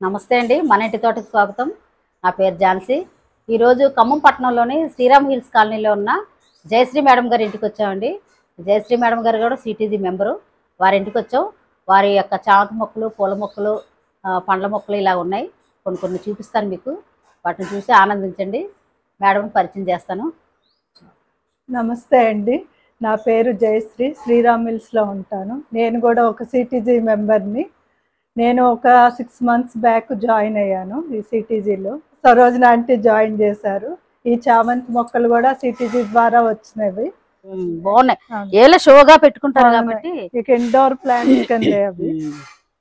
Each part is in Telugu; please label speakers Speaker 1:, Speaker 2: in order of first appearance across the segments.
Speaker 1: నమస్తే అండి మన ఇంటి తోటకి స్వాగతం నా పేరు ఝాన్సీ ఈరోజు ఖమ్మం పట్టణంలోని శ్రీరామ్ హిల్స్ కాలనీలో ఉన్న జయశ్రీ మేడం గారి ఇంటికి వచ్చామండి జయశ్రీ మేడం గారు కూడా సిటీజీ మెంబరు వారి ఇంటికి వచ్చాం వారి యొక్క చామంతి మొక్కలు పూల మొక్కలు ఆ, పండ్ల మొక్కలు ఇలా ఉన్నాయి కొన్ని కొన్ని చూపిస్తాను మీకు వాటిని చూసి ఆనందించండి మేడం పరిచయం చేస్తాను
Speaker 2: నమస్తే అండి నా పేరు జయశ్రీ శ్రీరామ్ మిల్స్లో ఉంటాను నేను కూడా ఒక సిటీజీ మెంబర్ని నేను ఒక సిక్స్ మంత్స్ బ్యాక్ జాయిన్ అయ్యాను ఈ సిటీజీలో సరోజన ఆంటీ జాయిన్ చేశారు ఈ చామంతి మొక్కలు కూడా సిటీజీ ద్వారా వచ్చినవి
Speaker 1: ఉమ్, బాగున్నాయి
Speaker 2: అవును.
Speaker 1: ఏలో షోగా పెట్టుకుంటారు
Speaker 2: బాగున్నాయి.
Speaker 1: కాబట్టి
Speaker 2: ఇక ఇండోర్ ప్లాంట్స్ కిందే అవి
Speaker 1: ఉమ్.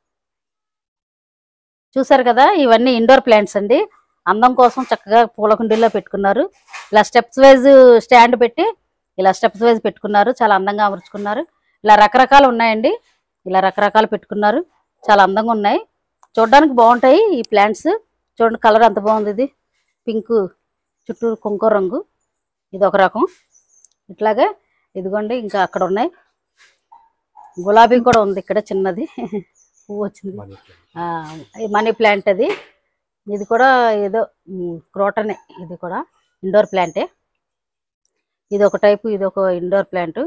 Speaker 1: చూసారు కదా ఇవన్నీ ఇండోర్ ప్లాంట్స్ అండి అందం కోసం చక్కగా పూల కుండీల్లో పెట్టుకున్నారు ఇలా స్టెప్స్ వైజ్ స్టాండ్ పెట్టి ఇలా స్టెప్స్ వైజ్ పెట్టుకున్నారు చాలా అందంగా అమర్చుకున్నారు ఇలా రకరకాలు ఉన్నాయండి ఇలా రకరకాలు పెట్టుకున్నారు చాలా అందంగా ఉన్నాయి చూడడానికి బాగుంటాయి ఈ ప్లాంట్స్ చూడండి కలర్ ఎంత బాగుంది ఇది పింక్ చుట్టూ కుంకుమ రంగు ఇది ఒక రకం ఇట్లాగే ఇదిగోండి ఇంకా అక్కడ ఉన్నాయి గులాబీ కూడా ఉంది ఇక్కడ చిన్నది పువ్వు వచ్చింది ఆ, ఈ మనీ ప్లాంట్ అది ఇది కూడా ఏదో ఉమ్, క్రోటనే ఇది కూడా ఇండోర్ ప్లాంటే ఇది ఒక టైపు ఇది ఒక ఇండోర్ ప్లాంట్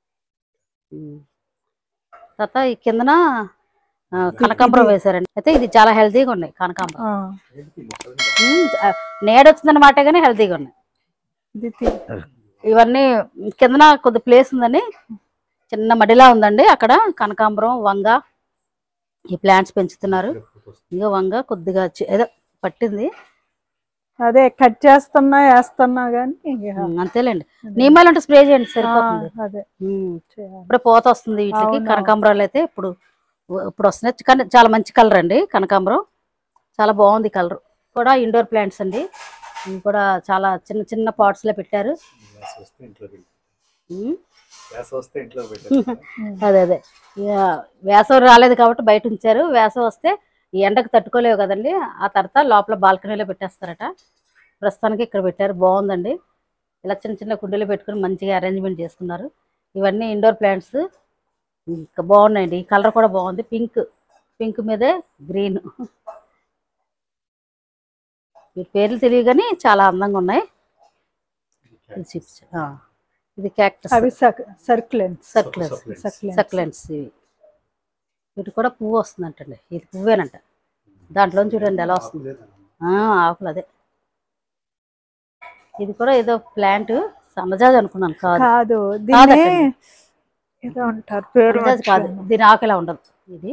Speaker 1: తర్వాత ఈ కిందన ఆ, కనకాంబరం వేశారండి అయితే ఇది చాలా హెల్తీగా ఉన్నాయి కనకాంబరం
Speaker 2: ఆ,
Speaker 1: ఉమ్, ఆ, నీడ వచ్చిందన్నమాట కానీ హెల్తీగా ఉన్నాయి
Speaker 2: ఇది తీ-
Speaker 1: ఇవన్నీ కిందన కొద్ది ప్లేస్ ఉందని చిన్న మడిలా ఉందండి అక్కడ కనకాంబరం వంగ ఈ ప్లాంట్స్ పెంచుతున్నారు ఇక వంగ కొద్దిగా చి- ఏదో పట్టింది
Speaker 2: అదే కట్ చేస్తున్నా వేస్తున్నా కానీ
Speaker 1: ఉమ్, అంతేలేండి నీమాలు అంటే స్ప్రే చేయండి సరిపోతుంది
Speaker 2: అదే
Speaker 1: ఉమ్,
Speaker 2: చేయాలి.
Speaker 1: ఇప్పుడే పోత వస్తుంది వీటికి
Speaker 2: అవును.
Speaker 1: కనకాంబరాలు అయితే ఇప్పుడు ఇప్పుడు వస్తున్నాయి కానీ చాలా మంచి కలర్ అండి కనకాంబరం చాలా బాగుంది కలర్ కూడా ఇండోర్ ప్లాంట్స్ అండి ఇవి కూడా చాలా చిన్న చిన్న పాట్స్ లో పెట్టారు
Speaker 3: గ్యాస్ వస్తే ఇంట్లో పెట్టు.
Speaker 1: ఉమ్,
Speaker 3: గ్యాస్ వస్తే ఇంట్లో పెట్టారు
Speaker 1: అదే అదే ఇక వేసవి రాలేదు కాబట్టి బయట ఉంచారు వేసవి వస్తే ఈ ఎండకు తట్టుకోలేవు కదండి ఆ తర్వాత లోపల బాల్కనీలో పెట్టేస్తారట ప్రస్తుతానికి ఇక్కడ పెట్టారు బాగుందండి ఇలా చిన్న చిన్న కుండీలో పెట్టుకుని మంచిగా అరేంజ్మెంట్ చేసుకున్నారు ఇవన్నీ ఇండోర్ ప్లాంట్స్ ఇంకా బాగున్నాయండి ఈ కలర్ కూడా బాగుంది పింక్ పింక్ మీదే గ్రీన్ వీటి పేర్లు తెలియదు కానీ చాలా అందంగా ఉన్నాయి ఇది చూపించు. ఆ, ఇది క్యాక్టస్
Speaker 2: అవి సర్క్లెన్స్
Speaker 1: సర్క్లెన్స్
Speaker 2: సర్క్లెన్స్
Speaker 1: సక్లెంట్స్ ఇవి వీటి కూడా పువ్వు వస్తుందంటండి ఇది పువ్వేనంట దాంట్లో చూడండి ఎలా వస్తుంది ఆ, ఆకులు అదే ఇది కూడా ఏదో ప్లాంట్ సన్నజాజి అనుకున్నాను కాదు
Speaker 2: కాదు దీన్ని
Speaker 1: కాదటండి.
Speaker 2: ఏదో అంటారు పేరు
Speaker 1: సన్నజాజి కాదు
Speaker 2: మర్చిపోయాను.
Speaker 1: దీని ఆకు ఇలా ఉండదు ఇది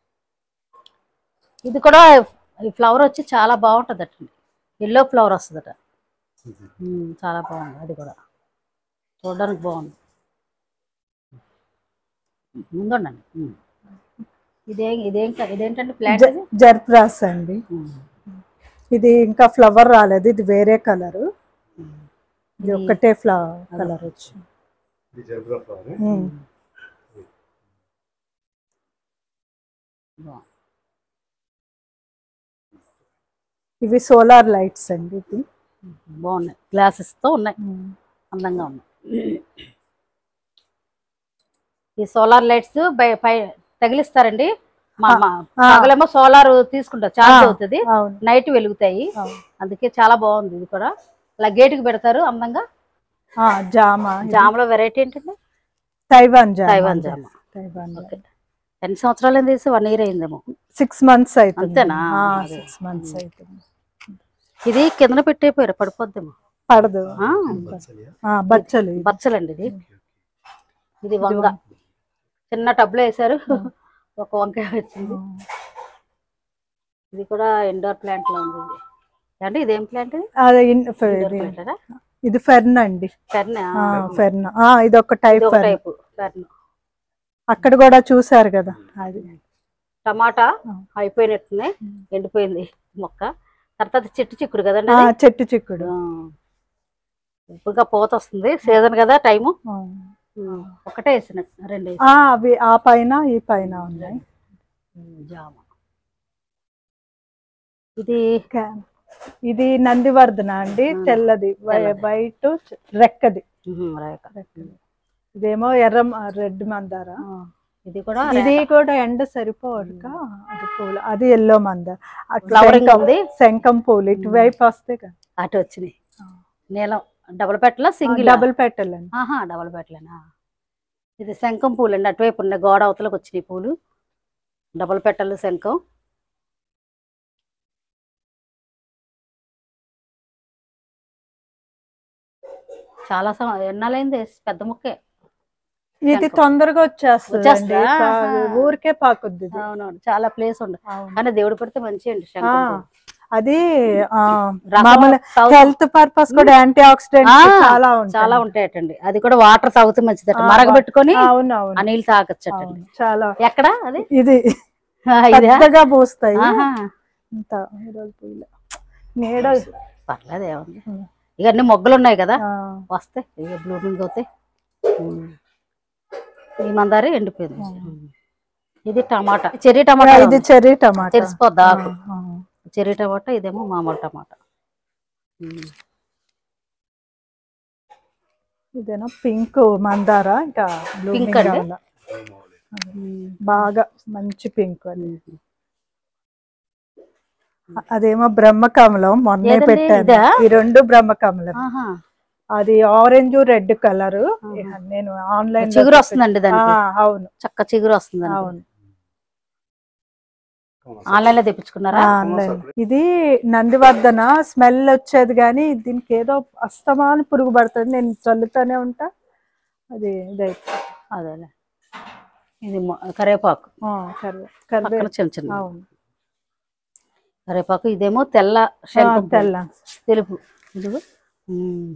Speaker 1: ఇది కూడా ఈ ఫ్లవర్ వచ్చి చాలా బాగుంటుంది అటండి ఎల్లో ఫ్లవర్ వస్తుందట ఉమ్, చాలా బాగుంది అది కూడా చూడడానికి బాగుంది ముందుండండి ఉమ్. ఇదేం ఇదేం ఇదేంటంటే ప్లాంట్
Speaker 2: జ- జర్ప్రాస్ అండి ఇది ఇంకా ఫ్లవర్ రాలేదు ఇది వేరే కలర్ ఇది
Speaker 1: ఇది-
Speaker 2: ఒక్కటే ఫ్లవర్ కలర్ వచ్చింది
Speaker 3: ఇది జబ్రా ఫ్లవర్
Speaker 2: ఉమ్. ఇవి సోలార్ లైట్స్ అండి ఇది
Speaker 1: బాగున్నాయి గ్లాసెస్ తో ఉన్నాయి
Speaker 2: ఉమ్.
Speaker 1: అందంగా ఉన్నాయి ఈ సోలార్ లైట్స్ పై తగిలిస్తారండి మా మా
Speaker 2: ఆ.
Speaker 1: పగలేమో సోలార్ తీసుకుంటారు చార్జ్
Speaker 2: ఆ.
Speaker 1: అవుతుంది
Speaker 2: అవును
Speaker 1: నైట్ వెలుగుతాయి
Speaker 2: అవును.
Speaker 1: అందుకే చాలా బాగుంది ఇది కూడా ఇలా గేట్ కి పెడతారు అందంగా
Speaker 2: ఆ, జామ ఇది
Speaker 1: జామలో వెరైటీ ఏంటండి
Speaker 2: తైవాన్ జామ
Speaker 1: తైవాన్ జామ
Speaker 2: తైవాన్
Speaker 1: ఓకే ఎన్ని సంవత్సరాలు ఏం తీసి వన్ ఇయర్ అయిందేమో
Speaker 2: సిక్స్ మంత్స్ అవుతుంది
Speaker 1: అంతేనా? అదే.
Speaker 2: సిక్స్ మంత్స్ అవుతుంది
Speaker 1: ఇది కింద పెట్టేపోయారు పడిపోద్దేమో
Speaker 2: పడదు
Speaker 1: ఆ,
Speaker 2: ఆ, బచ్చలు ఇది.
Speaker 1: బచ్చలండి ఇది ఇది వంగ చిన్న టబ్లో వేశారు ఒక వంకాయ వచ్చింది ఇది కూడా ఇండోర్ ప్లాంట్ లో ఉంది ఇది అంటే ఇదేం ప్లాంట్ ఇది
Speaker 2: అదే ఇన్- ఫె-
Speaker 1: ఇండోర్
Speaker 2: ఇది-
Speaker 1: ప్లాంట్
Speaker 2: ఇది ఫెర్న్ అండి
Speaker 1: ఫెర్న్
Speaker 2: ఆ, ఫెర్న్ ఆ, ఇది ఒక టైప్
Speaker 1: ఇది ఒక
Speaker 2: ఫెర్న్
Speaker 1: టైపు ఫెర్న్
Speaker 2: అక్కడ కూడా చూసారు కదా అది
Speaker 1: టమాటా
Speaker 2: ఆ.
Speaker 1: అయిపోయినట్టున్నాయి
Speaker 2: ఉమ్.
Speaker 1: ఎండిపోయింది మొక్క తర్వాత అది చెట్టు చిక్కుడు కదండి
Speaker 2: ఆ,
Speaker 1: అది?
Speaker 2: చెట్టు చిక్కుడు
Speaker 1: ఆ. ఇప్పుడుగా పోత వస్తుంది సీజన్ కదా టైము
Speaker 2: ఆ.
Speaker 1: ఒకటే వేసినట్టు రెండు వేసి
Speaker 2: ఆ, అవి ఆ పైన ఈ పైన ఉన్నాయి
Speaker 1: జామ ఇది
Speaker 2: క్యా- ఇది నందివర్ధన అండి
Speaker 1: ఆ,
Speaker 2: తెల్లది
Speaker 1: తెల్లది.
Speaker 2: వైట్ రెక్కది
Speaker 1: ఉహుం, రేఖ
Speaker 2: రెక్కది. ఇదేమో ఎర్ర రెడ్ మందార
Speaker 1: ఆ. ఇది కూడా
Speaker 2: ఇది కూడా ఎండ సరిపోవడుక అది పూలు అది ఎల్లో మంద అటు
Speaker 1: ఫ్లవరింగ్
Speaker 2: శంఖం-
Speaker 1: ఉంది
Speaker 2: శంఖం పూలు ఇటువైపు వస్తే కదా
Speaker 1: అటు వచ్చినాయి నీలం డబుల్ పెట్టల సింగిల్
Speaker 2: డబుల్ పెట్టాలండి
Speaker 1: ఆహా డబుల్ పెట్టలేనా ఇది శంఖం పూలు అండి అటువైపు ఉన్నాయి గోడ అవతలకు వచ్చినాయి పూలు డబుల్ పెట్టలు శంఖం చాలా సం- ఎన్నాళ్ళైంది పెద్ద ముక్కే
Speaker 2: ఇది
Speaker 1: శంఖం.
Speaker 2: తొందరగా వచ్చేస్తుంది
Speaker 1: వచ్చేస్తుందా?
Speaker 2: ఊరికే పాకుద్ది ఇది.
Speaker 1: అవునవును చాలా ప్లేస్ ఉంది
Speaker 2: అవును.
Speaker 1: కానీ దేవుడు పెడితే మంచి అండి శంఖం
Speaker 2: ఆ,
Speaker 1: పువ్వు.
Speaker 2: అది ఆ,
Speaker 1: రసం
Speaker 2: మామూలు
Speaker 1: తాగుతూ-
Speaker 2: హెల్త్ పర్పస్ కూడా యాంటీ ఆక్సిడెంట్
Speaker 1: ఆ,
Speaker 2: చాలా ఉంటాయి
Speaker 1: చాలా ఉంటాయటండి అది కూడా వాటర్ తాగితే మంచిదట
Speaker 2: ఆ,
Speaker 1: మరగబెట్టుకొని
Speaker 2: అవును
Speaker 1: ఆ
Speaker 2: అవును
Speaker 1: నీళ్ళు తాగచ్చటండి
Speaker 2: అవును, చాలా
Speaker 1: ఎక్కడ అది
Speaker 2: ఇది
Speaker 1: ఆ, ఇదా
Speaker 2: పెద్దగా పూస్తాయి
Speaker 1: ఆహా.
Speaker 2: ఇంత ఈరోజు పూలు. నీడ
Speaker 1: పర్లేదు ఏముంది
Speaker 2: ఉం.
Speaker 1: ఇక అన్ని మొగ్గలు ఉన్నాయి కదా
Speaker 2: ఆ,
Speaker 1: వస్తాయి ఇక బ్లూమింగ్ అవుతాయి ఉం. ఈ మందారి ఎండిపోయింది ఉం. ఇది టమాటా చెర్రీ టమాటా
Speaker 2: ఇది చెర్రీ టమాటా
Speaker 1: తెలిసిపోద్ది ఆకు
Speaker 2: ఆ,
Speaker 1: చెర్రీ టమాటా ఇదేమో మామూలు టమాటా ఉం.
Speaker 2: ఇదేనా పింక్ మందార ఇంకా blooming
Speaker 1: Pink అండి?
Speaker 2: కావాలా. బాగా మంచి పింక్ అది అదేమో బ్రహ్మకమలం మొన్నే
Speaker 1: ఏదండి?
Speaker 2: పెట్టాను
Speaker 1: ఇదా?
Speaker 2: ఈ రెండు బ్రహ్మకమలం
Speaker 1: ఆహా.
Speaker 2: అది ఆరెంజ్ రెడ్ కలర్ నేను ఆన్లైన్
Speaker 1: చిగురు వస్తుందండి దానికి
Speaker 2: అవును
Speaker 1: చక్క చిగురు వస్తుందండి
Speaker 2: అవును
Speaker 1: ఆన్లైన్ లో తెప్పించుకున్నారా
Speaker 2: ఆన్లైన్ ఇది నందివర్ధన స్మెల్ వచ్చేది కానీ దీనికి ఏదో అస్తమాన పురుగు పడుతుంది నేను చల్లుతూనే ఉంటా అది ఇదైతే
Speaker 1: అదేలే ఇది మొ- కరివేపాకు
Speaker 2: కరివే కరివే
Speaker 1: పక్కన చిన్న చిన్న
Speaker 2: అవును
Speaker 1: కరివేపాకు ఇదేమో తెల్ల
Speaker 2: ఆ,
Speaker 1: శంఖం పువ్వు.
Speaker 2: తెల్ల
Speaker 1: తెలుపు ఇదిగో ఉమ్.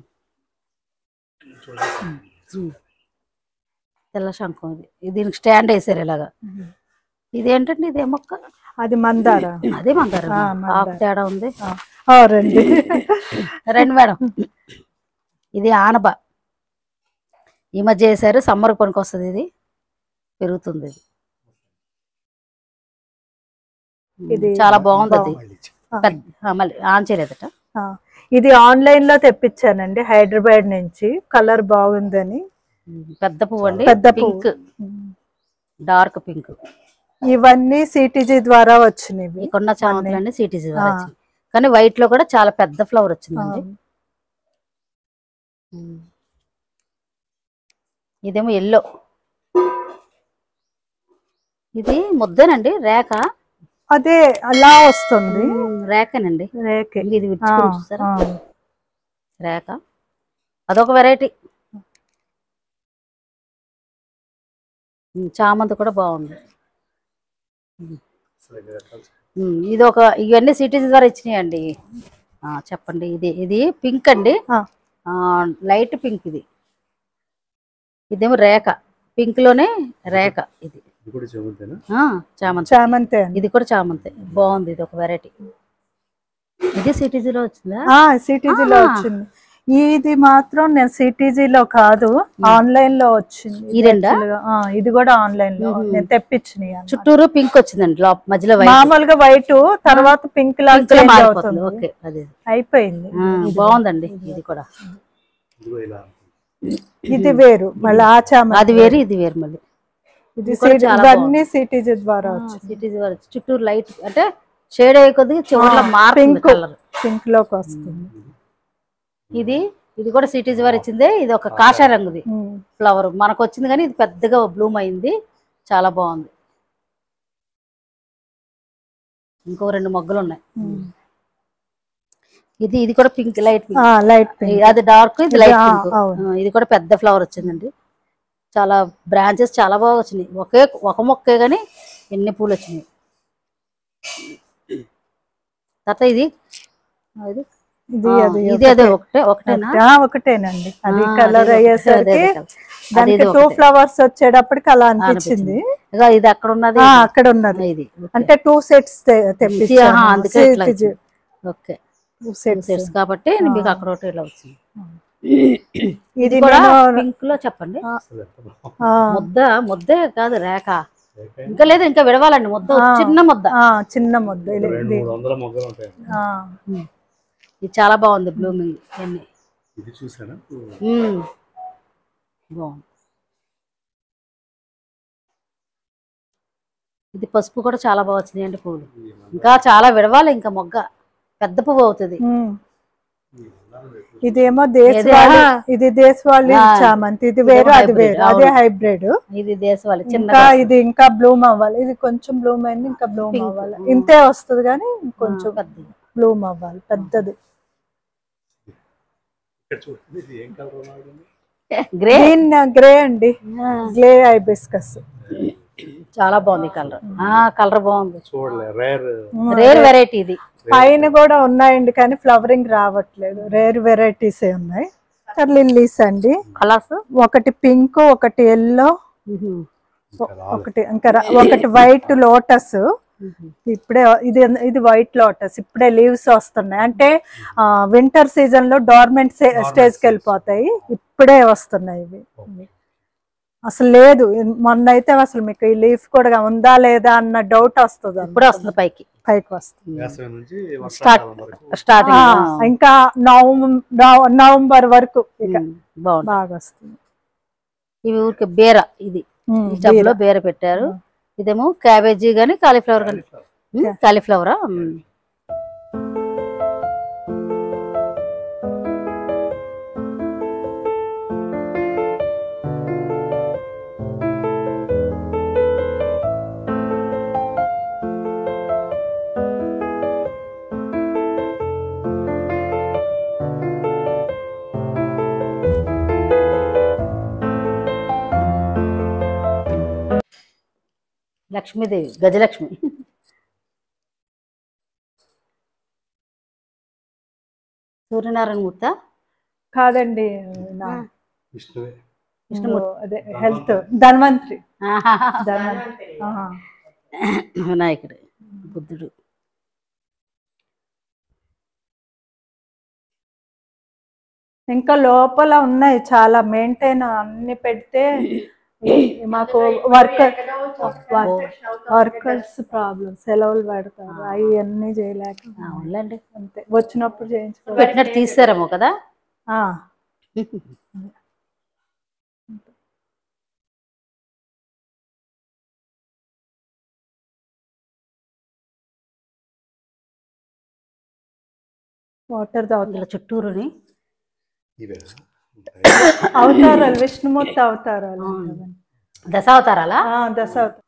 Speaker 1: ఉమ్. తెల్ల శంఖం ఇది ఇది దీనికి స్టాండ్ వేసారు ఇలాగా ఇదేంటండి ఇదే మొక్క
Speaker 2: అది మందార
Speaker 1: అదే మందారం
Speaker 2: ఆ,
Speaker 1: ఆకు
Speaker 2: మందారం.
Speaker 1: తేడా ఉంది
Speaker 2: ఆ, ఆ, రండి
Speaker 1: రండి మేడం ఇది ఆనబ ఈ మధ్య వేసారు సమ్మర్ పనికి వస్తుంది ఇది పెరుగుతుంది ఇది
Speaker 2: ఇది
Speaker 1: చాలా బాగుంది అది
Speaker 3: మళ్ళీ ఇచ్చి.
Speaker 1: పెద్ద ఆ, మళ్ళీ ఆన్ చేయలేదట
Speaker 2: ఆ, ఇది ఆన్లైన్ లో తెప్పించానండి హైదరాబాద్ నుంచి కలర్ బాగుందని
Speaker 1: పెద్ద పువ్వు అండి
Speaker 2: పెద్ద పువ్వు.
Speaker 1: పింక్ డార్క్ పింక్
Speaker 2: ఇవన్నీ సిటీజీ ద్వారా వచ్చినవి
Speaker 1: ఈ కొన్న చామంతులన్నీ సిటీజీ
Speaker 2: ఆ.
Speaker 1: కానీ వైట్ లో కూడా చాలా పెద్ద ఫ్లవర్ వచ్చిందండి ఇదేమో ఎల్లో ఇది ముద్దనండి రేఖ
Speaker 2: అదే అలా వస్తుంది
Speaker 1: రేఖనండి
Speaker 2: రేకే
Speaker 1: ఇంక ఇది
Speaker 2: ఆ,
Speaker 1: విచ్చుకొని చూస్తారా
Speaker 2: ఆ.
Speaker 1: రేఖ అదొక వెరైటీ చామంతి కూడా బాగుంది
Speaker 3: అసలు ఎన్ని రకాలు
Speaker 1: ఉమ్, ఇది ఒక ఇవన్నీ సిటీస్ ద్వారా ఇచ్చినాయండి ఆ, చెప్పండి ఇది ఇది పింక్ అండి
Speaker 2: ఆ.
Speaker 1: ఆ, లైట్ పింక్ ఇది ఇదేమో రేఖ పింక్ లోనే రేఖ ఇది
Speaker 3: ఇది కూడా చెబుతేనా
Speaker 1: ఆ, చామంతి
Speaker 2: చామంతి అండి
Speaker 1: ఇది కూడా చామంతి బాగుంది ఇది ఒక వెరైటీ ఇది సిటీజీలో వచ్చిందా
Speaker 2: ఆ సిటీజీలో
Speaker 1: ఆ.
Speaker 2: వచ్చింది ఇది మాత్రం నేను సిటీజీలో కాదు ఆన్లైన్ లో వచ్చింది
Speaker 1: ఈ రెండా?
Speaker 2: Actually గా, ఆ, ఇది కూడా ఆన్లైన్ లో
Speaker 1: మ్మ్.
Speaker 2: నేను తెప్పించినాయి అన్నమాట.
Speaker 1: చుట్టూరు పింక్ వచ్చిందండి లోప మధ్యలో వైట్
Speaker 2: మామూలుగా వైట్ తర్వాత పింక్ లాగా
Speaker 1: పింక్ లో
Speaker 2: change
Speaker 1: మారిపోతుంది
Speaker 2: అవుతుంది
Speaker 1: ఓకే అదే
Speaker 2: అయిపోయింది
Speaker 1: ఆ, బాగుందండి ఇది కూడా
Speaker 3: ఇదిగో ఇలా
Speaker 2: ఇది వేరు మళ్ళీ ఆ చామంతి
Speaker 1: అది వేరు ఇది వేరు మళ్ళీ
Speaker 2: ఇది
Speaker 1: ఇది కూడా
Speaker 2: city-
Speaker 1: చాలా
Speaker 2: ఇవన్నీ సిటీజీ ద్వారా వచ్చింది
Speaker 1: సిటీజీ వారు చుట్టూరు లైట్ అంటే షేడ్ అయ్యే కొద్దిగా చివరిలో
Speaker 2: ఆ,
Speaker 1: మారుతుంది
Speaker 2: pink.
Speaker 1: కలర్
Speaker 2: పింక్ లోకి వస్తుంది
Speaker 1: ఇది ఇది కూడా సిటీజీ వారు ఇచ్చిందే ఇది ఒక కాషాయ రంగుది
Speaker 2: మ్మ్.
Speaker 1: ఫ్లవర్ మనకు వచ్చింది కానీ ఇది పెద్దగా బ్లూమ్ అయింది చాలా బాగుంది ఇంకో రెండు మొగ్గలు ఉన్నాయి
Speaker 2: మ్మ్.
Speaker 1: ఇది ఇది కూడా పింక్ లైట్ పింక్
Speaker 2: ఆ, లైట్ పింక్
Speaker 1: అది డార్క్ ఇది
Speaker 2: ఇది,
Speaker 1: లైట్
Speaker 2: ఆ,
Speaker 1: పింక్
Speaker 2: అవును.
Speaker 1: ఇది కూడా పెద్ద ఫ్లవర్ వచ్చిందండి చాలా బ్రాంచెస్ చాలా బాగా వచ్చినాయి ఒకే ఒక మొక్కే కానీ ఎన్ని పూలు వచ్చినాయి తర్వాత ఇది ఇది
Speaker 2: ఇది
Speaker 1: ఆ,
Speaker 2: అది
Speaker 1: ఇది అదే ఒకటే ఒకటేనా
Speaker 2: ఆ, ఒకటేనండి అది
Speaker 1: ఆ,
Speaker 2: కలర్
Speaker 1: అదే ఒకటే,
Speaker 2: అయ్యేసరికి
Speaker 1: అదే అదే colour.
Speaker 2: దానికి
Speaker 1: ఇది
Speaker 2: టూ
Speaker 1: ఒకటే.
Speaker 2: ఫ్లవర్స్ వచ్చేటప్పటికి అలా అనిపించింది
Speaker 1: ఇదిగో ఇది అక్కడ ఉన్నది
Speaker 2: ఆ, అక్కడ ఉన్నది
Speaker 1: ఇది ఓకే.
Speaker 2: అంటే టూ సెట్స్
Speaker 1: ఆహా, అందుకే ఇట్లా
Speaker 2: తెప్పించాను
Speaker 1: వచ్చింది. ఓకే
Speaker 2: టూ సెట్స్
Speaker 1: సెట్స్ కాబట్టి మీకు అక్కడ ఒకటి ఇలా వచ్చింది
Speaker 2: ఇది
Speaker 1: ఇది కూడా
Speaker 2: నేను-
Speaker 1: పింక్ లో చెప్పండి
Speaker 3: అసలు ఎంత బాగుంది.
Speaker 2: ఆ,
Speaker 1: ముద్ద ముద్దే కాదు రేఖ
Speaker 3: రేపే
Speaker 1: ఇంకా లేదు ఇంకా విడవాలండి ముద్ద
Speaker 2: ఆ.
Speaker 1: చిన్న ముద్ద
Speaker 2: ఆ, చిన్న ముద్ద ఇది-
Speaker 3: రెండు
Speaker 2: ఇది.
Speaker 3: మూడు వందల మొగ్గలు ఉంటాయి
Speaker 2: ఆ,
Speaker 1: ఇది చాలా బాగుంది బ్లూమింగ్ అన్ని
Speaker 3: ఇది చూసానా
Speaker 1: మ్మ్. బాగుంది ఇది పసుపు కూడా చాలా బాగా వచ్చినాయండి పువ్వులు ఇంకా చాలా విడవాలి ఇంకా మొగ్గ పెద్ద పువ్వు అవుతుంది
Speaker 2: ఉమ్. ఇదేమో దేశవాళి
Speaker 1: ఏదే?
Speaker 2: ఇది దేశవాళి
Speaker 1: ఆ.
Speaker 2: చామంతి ఇది
Speaker 1: ఇదేమో
Speaker 2: వేరు అది
Speaker 1: hybrid,
Speaker 2: వేరు అదే
Speaker 1: అవును.
Speaker 2: హైబ్రిడ్
Speaker 1: ఇది దేశవాళి
Speaker 2: ఇంకా
Speaker 1: చిన్నగా
Speaker 2: ఇది ఇంకా బ్లూమ్ అవ్వాలి ఇది కొంచెం బ్లూమ్ అయింది ఇంకా బ్లూమ్
Speaker 1: Pink.
Speaker 2: అవ్వాలి
Speaker 1: ఉమ్.
Speaker 2: ఇంతే వస్తుంది కానీ కొంచెం
Speaker 1: పెద్దది
Speaker 2: బ్లూమ్ అవ్వాలి పెద్దది
Speaker 3: ఇక్కడ చూడండి ఇది ఏం కలర్ ఉన్నది
Speaker 1: గ్రే
Speaker 2: గ్రీన్ గ్రే అండి గ్లే హైబిస్కస్
Speaker 1: చాలా బాగుంది కలర్ ఆ కలర్ బాగుంది
Speaker 3: చూడలే రేర్
Speaker 1: రేర్ వెరైటీ ఇది
Speaker 2: పైన కూడా ఉన్నాయండి కానీ ఫ్లవరింగ్ రావట్లేదు రేర్ వెరైటీస్ ఉన్నాయి లిల్లీస్ అండి
Speaker 1: కలర్స్
Speaker 2: ఒకటి పింక్ ఒకటి ఎల్లో ఒకటి ఇంకా ర- ఒకటి వైట్ లోటస్ ఇప్పుడే ఇది ఇది వైట్ లోటస్ ఇప్పుడే లీవ్స్ వస్తున్నాయి అంటే వింటర్ సీజన్ లో డోర్మెంట్ స్టేజ్కి వెళ్ళిపోతాయి ఇప్పుడే వస్తున్నాయి ఇవి అసలు లేదు మొన్న అయితే అసలు మీకు ఈ లీఫ్ కూడా ఉందా లేదా అన్న డౌట్ వస్తుంది
Speaker 1: ఇప్పుడే వస్తుంది పైకి
Speaker 2: పైకి వస్తుంది
Speaker 3: వేసవి నుంచి
Speaker 1: స్టార్ట్
Speaker 3: వర్షాకాలం వరకు
Speaker 2: ఆ,
Speaker 1: స్టార్టింగ్
Speaker 2: ఇంకా నవంబర్ నవంబర్ వరకు ఇక
Speaker 1: బాగుంది
Speaker 2: బాగా వస్తుంది
Speaker 1: ఇవి ఊరికే బీర ఇది
Speaker 2: ఉమ్,
Speaker 1: ఈ టబ్ లో
Speaker 2: బీర.
Speaker 1: బీర పెట్టారు ఇదేమో క్యాబేజీ గానీ కాలీఫ్లవర్ గానీ కాలీఫ్లవరా లక్ష్మీదేవి గజలక్ష్మి సూర్యనారాయణ మూర్త
Speaker 2: కాదండి నా
Speaker 3: విష్ణువే
Speaker 1: విష్ణుమూర్తి
Speaker 2: అదే హెల్త్ ధన్వంత్రి ధన్వంత్రి ఆ.
Speaker 1: వినాయకుడు బుద్ధుడు
Speaker 2: ఇంకా లోపల ఉన్నాయి చాలా మెయింటైన్ అన్ని పెడితే మాకు వర్కర్ వర్కర్స్ ప్రాబ్లమ్ సెలవులు పెడతారు అవన్నీ చేయలేక
Speaker 1: అవునులేండి
Speaker 2: అంతే వచ్చినప్పుడు చేయించుకోవాలి
Speaker 1: పెట్టినట్టు తీసారేమో కదా
Speaker 2: ఆ, వాటర్ తాగుతారు
Speaker 1: ఇలా చుట్టూరుని
Speaker 3: ఇవే
Speaker 2: అవతారాలు విష్ణుమూర్తి అవతారాలు
Speaker 1: అవును. దశావతారాలా
Speaker 2: ఆ, దశ అవతారం.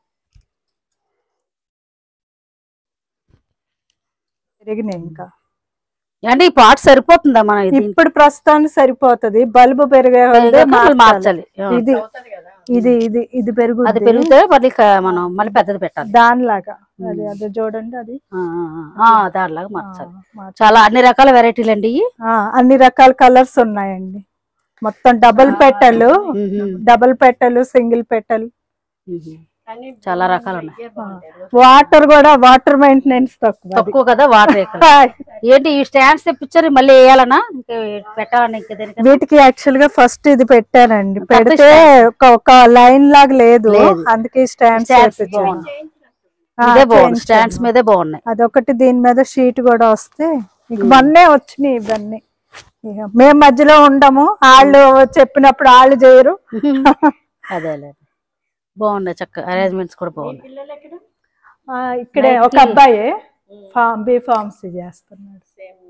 Speaker 2: పెరిగినాయి ఇంకా
Speaker 1: అంటే ఈ పాట్ సరిపోతుందా మన ఇది
Speaker 2: ఇప్పుడు ప్రస్తుతానికి సరిపోతది బల్బు పెరిగే కొద్దీ మార్చాలి.
Speaker 1: మార్చాలి ఆ.
Speaker 2: ఇది ఇది ఇది ఇది
Speaker 1: అది
Speaker 2: పెరుగుద్ది
Speaker 1: పెరిగితే మళ్ళీ క- మనం మళ్ళీ పెద్దది పెట్టాలి
Speaker 2: దానిలాగా అది అది చూడండి అది
Speaker 1: ఆ, ఆ, ఆ, ఆ, దానిలాగా
Speaker 2: ఆ,
Speaker 1: మార్చాలి
Speaker 2: మార్చాలి.
Speaker 1: చాలా అన్ని రకాల వెరైటీలు అండి ఇవి
Speaker 2: ఆ, అన్ని రకాల కలర్స్ ఉన్నాయండి మొత్తం డబుల్ పెట్టలు డబుల్ పెట్టలు సింగిల్ పెట్టలు
Speaker 1: చాలా రకాలు ఉన్నాయి
Speaker 2: వాటర్ కూడా వాటర్ మెయింటెనెన్స్ తక్కువ అది.
Speaker 1: తక్కువ కదా వాటర్ ఎక్కడ ఏంటి ఈ స్టాండ్స్ తెప్పించారు మళ్ళీ వేయాలనా ఇంకా పెట్టాలని ఇంకా దేనికన్నా?
Speaker 2: వీటికి యాక్చువల్ గా ఫస్ట్ ఇది పెట్టానండి
Speaker 1: పెద్ద
Speaker 2: పెడితే ఒక- ఒక లైన్ లాగా లేదు
Speaker 1: లేదు.
Speaker 2: అందుకే స్టాండ్స్
Speaker 1: Stands బాగున్నాయి. ఇదే బాగుంది స్టాండ్స్ మీదే బాగున్నాయి
Speaker 2: అదొకటి దీని మీద షీట్ కూడా వస్తే ఇక మొన్నే వచ్చినాయి ఇవన్నీ ఇక మేము మధ్యలో ఉండము వాళ్ళు చెప్పినప్పుడు వాళ్ళు చేయరు
Speaker 1: అదే లేదు బాగున్నాయి చక్క అరేంజ్మెంట్స్ కూడా బాగున్నాయి
Speaker 2: ఆ, ఇక్కడే ఒక
Speaker 1: Nike.
Speaker 2: అబ్బాయి ఫామ్ బి ఫార్మసీ చేస్తున్నాడు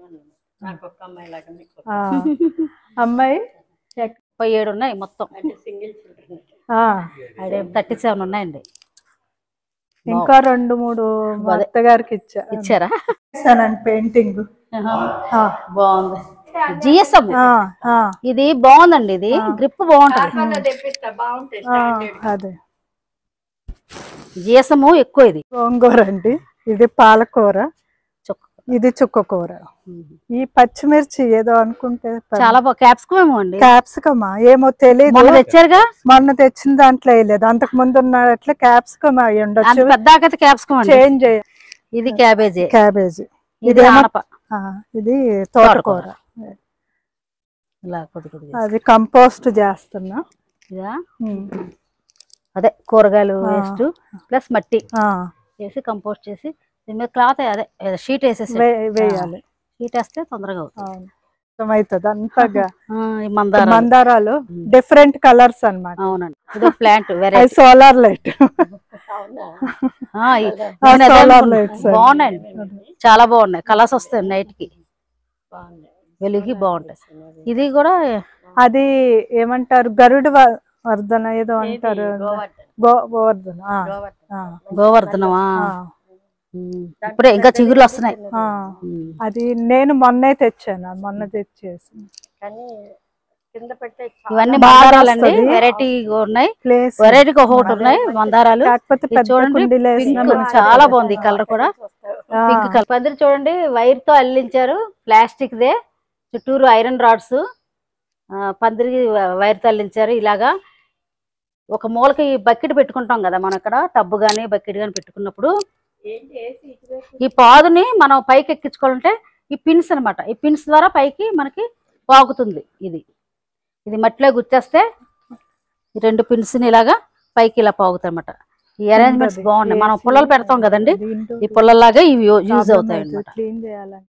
Speaker 2: ఆ, అమ్మాయి ఎక్-
Speaker 1: ముప్పై ఏడు ఉన్నాయి మొత్తం
Speaker 2: ఆ,
Speaker 1: థర్టీ సెవెన్ ఉన్నాయండి
Speaker 2: ఇంకా రెండు మూడు మా
Speaker 1: అదే.
Speaker 2: అత్తగారికి ఇచ్చా
Speaker 1: ఇచ్చారా
Speaker 2: ఇచ్చానండి పెయింటింగ్
Speaker 1: బాగుంది జిఎస్ఎం ఇది బాగుందండి ఇది గ్రిప్ బాగుంటది
Speaker 2: అదే
Speaker 1: జిఎస్ఎం ఎక్కువ ఇది
Speaker 2: గోంగూర అండి ఇది పాలకూర
Speaker 1: చుక్క
Speaker 2: ఇది చుక్కకూర ఈ పచ్చిమిర్చి ఏదో అనుకుంటే
Speaker 1: చాలా బాగా క్యాప్సికం ఏమో అండి
Speaker 2: క్యాప్సికమా ఏమో తెలియదు
Speaker 1: మొన్న తెచ్చారుగా
Speaker 2: మొన్న తెచ్చిన దాంట్లో వేయలేదు అంతకు ముందు ఉన్నట్లే క్యాప్సికమ్ అయి
Speaker 1: అంత
Speaker 2: ఉండొచ్చు
Speaker 1: పెద్ద ఆకైతే క్యాప్సికం అండి
Speaker 2: చేంజ్
Speaker 1: ఇది క్యాబేజీ
Speaker 2: క్యాబేజీ
Speaker 1: ఇది
Speaker 2: ఇదేమో
Speaker 1: ఆనప
Speaker 2: ఆ, ఇది తోటకూర
Speaker 1: ఇలా కొద్ది కొద్దిగా
Speaker 2: అది కంపోస్ట్ చేస్తున్నా
Speaker 1: ఇదా
Speaker 2: ఉమ్.
Speaker 1: అదే కూరగాయలు
Speaker 2: ఆ.
Speaker 1: వేస్ట్ ప్లస్ మట్టి
Speaker 2: ఆ,
Speaker 1: వేసి కంపోస్ట్ చేసి దీని మీద క్లాత్ అదే షీట్ వేసేసి
Speaker 2: వే- వేయాలి
Speaker 1: షీట్ వేస్తే తొందరగా అవుతుంది
Speaker 2: అవును అవుతుంది అంతగా
Speaker 1: ఆ, ఈ మందారాలు
Speaker 2: మందారాలు
Speaker 1: ఉమ్.
Speaker 2: డిఫరెంట్ కలర్స్ అన్నమాట
Speaker 1: అవునండి ఇది ప్లాంట్
Speaker 2: అది
Speaker 1: variety
Speaker 2: solar light solar lights
Speaker 1: బాగున్నాయండి చాలా బాగున్నాయి కలర్స్ వస్తాయి నైట్ కి వెలుగుకి బాగుంటాయి ఇది కూడా
Speaker 2: అది ఏమంటారు గరుడు వ- వర్ధన ఏదో అంటారు గో- గోవర్ధన ఆ, ఆ,
Speaker 1: గోవర్ధనమా
Speaker 2: ఆ,
Speaker 1: ఉమ్. ఇప్పుడే ఇంకా చిగురులు వస్తున్నాయి
Speaker 2: ఆ.
Speaker 1: ఉమ్.
Speaker 2: అది నేను మొన్నే తెచ్చాను మొన్న తెచ్చేసి
Speaker 1: ఇవన్నీ
Speaker 2: బాగా
Speaker 1: మందారాలండి
Speaker 2: వస్తది.
Speaker 1: వెరైటీ ఉన్నాయి
Speaker 2: ప్లేస్
Speaker 1: వెరైటీకి ఒకటి ఉన్నాయి మందారాలు
Speaker 2: కాకపోతే
Speaker 1: ఇది
Speaker 2: పెద్ద
Speaker 1: చూడండి
Speaker 2: కుండీలో వేసినా
Speaker 1: పింక్
Speaker 2: మనకి
Speaker 1: చాలా బాగుంది ఈ కలర్ కూడా
Speaker 2: ఆ,
Speaker 1: పింక్ కలర్ పందిరి చూడండి వైర్ తో అల్లించారు ప్లాస్టిక్ దే చుట్టూరు ఐరన్ రాడ్స్ పందిరి వైర్ తో అల్లించారు ఇలాగా ఒక మూలకి బకెట్ పెట్టుకుంటాం కదా మనం అక్కడ టబ్బు గానీ బకెట్ గానీ పెట్టుకున్నప్పుడు ఈ పాదుని మనం పైకి ఎక్కించుకోవాలంటే ఈ పిన్స్ అన్నమాట ఈ పిన్స్ ద్వారా పైకి మనకి పాగుతుంది ఇది ఇది మట్టిలో గుచ్చేస్తే ఈ రెండు పిన్స్ ని ఇలాగా పైకి ఇలా పాగుతాయి అన్నమాట ఈ అరేంజ్మెంట్స్ బాగున్నాయి మనం పుల్లలు పెడతాం కదండి
Speaker 2: దీంట్లో
Speaker 1: ఈ పుల్లల్లాగా ఇవి యూజ్
Speaker 2: problem
Speaker 1: అవుతాయి
Speaker 2: అవుతుంది,
Speaker 1: అన్నమాట
Speaker 2: clean చేయాలని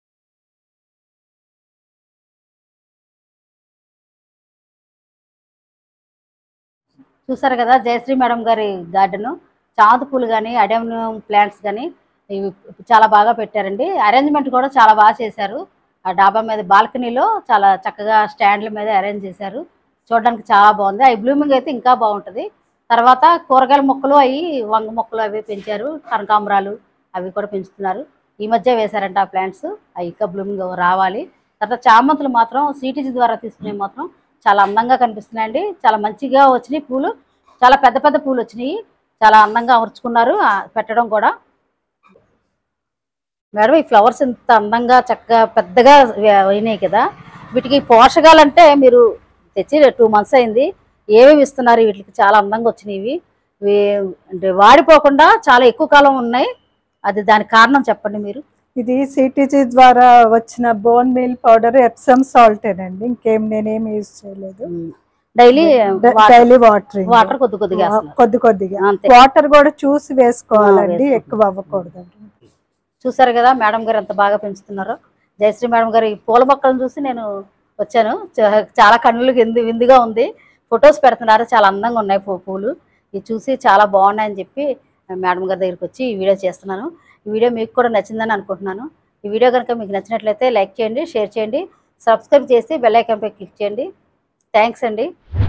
Speaker 1: చూసారు కదా జయశ్రీ మేడం గారి గార్డెన్ చామంతి పూలు కానీ అడేమియం ప్లాంట్స్ కానీ ఇవి చాలా బాగా పెట్టారండి అరేంజ్మెంట్ కూడా చాలా బాగా చేశారు ఆ డాబా మీద బాల్కనీలో చాలా చక్కగా స్టాండ్ల మీద అరేంజ్ చేశారు చూడడానికి చాలా బాగుంది అవి బ్లూమింగ్ అయితే ఇంకా బాగుంటుంది తర్వాత కూరగాయల మొక్కలు అవి వంగ మొక్కలు అవి పెంచారు కనకాంబరాలు అవి కూడా పెంచుతున్నారు ఈ మధ్య వేశారంట ఆ ప్లాంట్స్ అవి ఇంకా బ్లూమింగ్ రావాలి తర్వాత చామంతులు మాత్రం సిటీజీ ద్వారా తీసుకునే మాత్రం చాలా అందంగా కనిపిస్తున్నాయండి చాలా మంచిగా వచ్చినాయి పూలు చాలా పెద్ద పెద్ద పూలు వచ్చినాయి చాలా అందంగా అమర్చుకున్నారు ఆ, పెట్టడం కూడా మేడం ఈ ఫ్లవర్స్ ఇంత అందంగా చక్కగా పెద్దగా వే- అయినాయి కదా వీటికి పోషకాలంటే మీరు తెచ్చి టూ మంత్స్ అయింది ఏమేమి ఇస్తున్నారు వీటికి చాలా అందంగా వచ్చినాయి ఇవి ఇవి అంటే వాడిపోకుండా చాలా ఎక్కువ కాలం ఉన్నాయి అది దానికి కారణం చెప్పండి మీరు
Speaker 2: ఇది సిటీజీ ద్వారా వచ్చిన bone meal powder Epsom salt అండి ఇంకేం నేనేం యూజ్ చేయలేదు
Speaker 1: డైలీ
Speaker 2: డైలీ వాటరింగ్
Speaker 1: వాటర్ కొద్ది కొద్దిగా వేస్తున్నారు.
Speaker 2: కొద్ది కొద్దిగా
Speaker 1: అంతే
Speaker 2: వాటర్ కూడా చూసి వేసుకోవాలండి
Speaker 1: వేసుకోవాలి.
Speaker 2: ఎక్కువ అవ్వకూడదండి
Speaker 1: చూసారు కదా మేడం గారు ఎంత బాగా పెంచుతున్నారో జయశ్రీ మేడం గారు ఈ పూల మొక్కలను చూసి నేను వచ్చాను చా- చాలా కన్నులకు ఎందు విందుగా ఉంది ఫొటోస్ పెడుతున్నారు చాలా అందంగా ఉన్నాయి పూ పూలు ఇది చూసి చాలా బాగున్నాయని చెప్పి మేడం గారి దగ్గరికి వచ్చి ఈ వీడియో చేస్తున్నాను ఈ వీడియో మీకు కూడా నచ్చిందని అనుకుంటున్నాను ఈ వీడియో కనుక మీకు నచ్చినట్లయితే లైక్ చేయండి షేర్ చేయండి సబ్స్క్రైబ్ చేసి బెల్ ఐకాన్పై క్లిక్ చేయండి థ్యాంక్స్ అండి